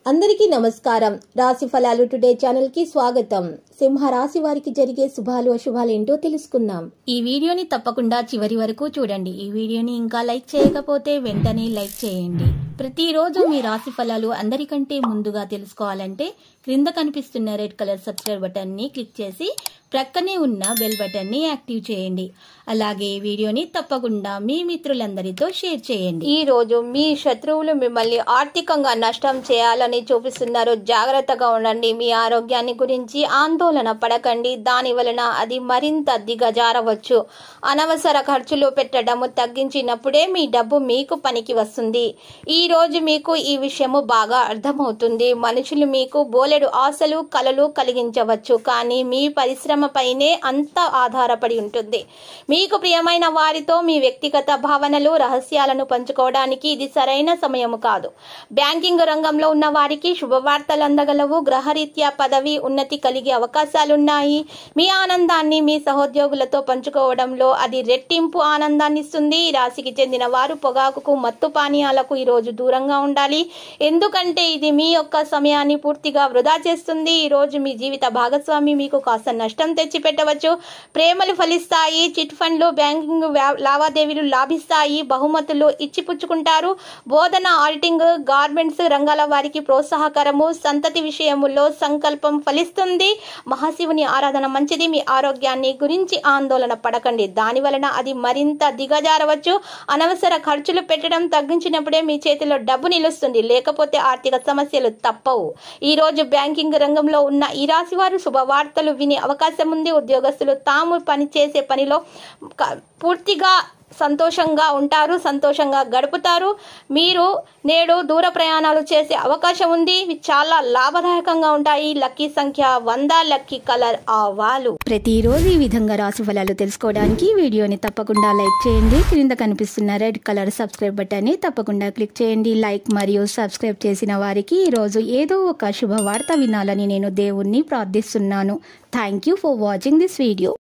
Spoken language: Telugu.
అందరికీ నమస్కారం రాశి ఫలాలు టుడే ఛానల్ కి స్వాగతం సింహ రాశి వారికి జరిగే శుభాలు అశుభాలు ఏంటో తెలుసుకుందాం ఈ వీడియోని తప్పకుండా చివరి వరకు చూడండి ఈ వీడియోని ఇంకా లైక్ చేయకపోతే వెంటనే లైక్ చేయండి ప్రతిరోజు మీ రాశి ఫలాలు అందరికంటే ముందుగా తెలుసుకోవాలంటే క్రింద కనిపిస్తున్న రెడ్ కలర్ సబ్స్క్రైబ్ బటన్ ని క్లిక్ చేసి ప్రక్కనే ఉన్న బెల్ బటన్ ని యాక్టివ్ చేయండి అలాగే ఈ వీడియోని తప్పకుండా మీ మిత్రులందరితో షేర్ చేయండి ఈ రోజు మీ శత్రువులు మిమ్మల్ని ఆర్థికంగా నష్టం చేయాలని చూపిస్తున్నారు జాగ్రత్తగా ఉండండి మీ ఆరోగ్యాన్ని గురించి ఆందోళన పడకండి దాని వలన అది మరింత దిగజారవచ్చు అనవసర ఖర్చులు పెట్టడము తగ్గించినప్పుడే మీ డబ్బు మీకు పనికి వస్తుంది ఈ రోజు మీకు ఈ విషయము బాగా అర్థమవుతుంది మనుషులు మీకు బోలెడు ఆశలు కలలు కలిగించవచ్చు కానీ మీ పరిశ్రమపైనే అంతా ఆధారపడి ఉంటుంది మీకు ప్రియమైన వారితో మీ వ్యక్తిగత భావనలు రహస్యాలను పంచుకోవడానికి ఇది సరైన సమయము కాదు బ్యాంకింగ్ రంగంలో ఉన్న వారికి శుభవార్తలు అందగలవు గ్రహరీత్యా పదవి ఉన్నతి కలిగే అవకాశాలున్నాయి మీ ఆనందాన్ని మీ సహోద్యోగులతో పంచుకోవడంలో అది రెట్టింపు ఆనందాన్ని ఇస్తుంది ఈ రాశికి చెందిన వారు పొగాకుకు మత్తు పానీయాలకు ఈ రోజు దూరంగా ఉండాలి ఎందుకంటే ఇది మీ యొక్క సమయాన్ని పూర్తిగా వృధా చేస్తుంది ఈ రోజు మీ జీవిత భాగస్వామి మీకు కాస్త నష్టం తెచ్చి పెట్టవచ్చు ప్రేమలు ఫలిస్తాయి చిట్ ఫండ్లు బ్యాంకింగ్ వ్యా- లావాదేవీలు లాభిస్తాయి బహుమతులు ఇచ్చిపుచ్చుకుంటారు బోధన ఆడిటింగ్ గార్మెంట్స్ రంగాల వారికి ప్రోత్సాహకరము సంతతి విషయములో సంకల్పం ఫలిస్తుంది మహాశివుని ఆరాధన మంచిది మీ ఆరోగ్యాన్ని గురించి ఆందోళన పడకండి దాని వలన అది మరింత దిగజారవచ్చు అనవసర ఖర్చులు పెట్టడం తగ్గించినప్పుడే మీ చేతిలో డబ్బు నిలుస్తుంది లేకపోతే ఆర్థిక సమస్యలు తప్పవు ఈ రోజు బ్యాంకింగ్ రంగంలో ఉన్న ఈ రాశి వారు శుభవార్తలు వినే అవకాశం ఉంది ఉద్యోగస్తులు తాము పనిచేసే పనిలో క- పూర్తిగా సంతోషంగా ఉంటారు సంతోషంగా గడుపుతారు మీరు నేడు దూర ప్రయాణాలు చేసే అవకాశం ఉంది ఇవి చాలా లాభదాయకంగా ఉంటాయి లక్కీ సంఖ్య వంద లక్కీ కలర్ ఆవాలు ప్రతిరోజు ఈ విధంగా రాశి ఫలాలు తెలుసుకోవడానికి ఈ వీడియోని తప్పకుండా లైక్ చేయండి క్రింద కనిపిస్తున్న రెడ్ కలర్ సబ్స్క్రైబ్ బటన్ ని తప్పకుండా క్లిక్ చేయండి లైక్ మరియు సబ్స్క్రైబ్ చేసిన వారికి ఈ రోజు ఏదో ఒక శుభవార్త వినాలని నేను దేవుణ్ణి ప్రార్థిస్తున్నాను thank you for watching this video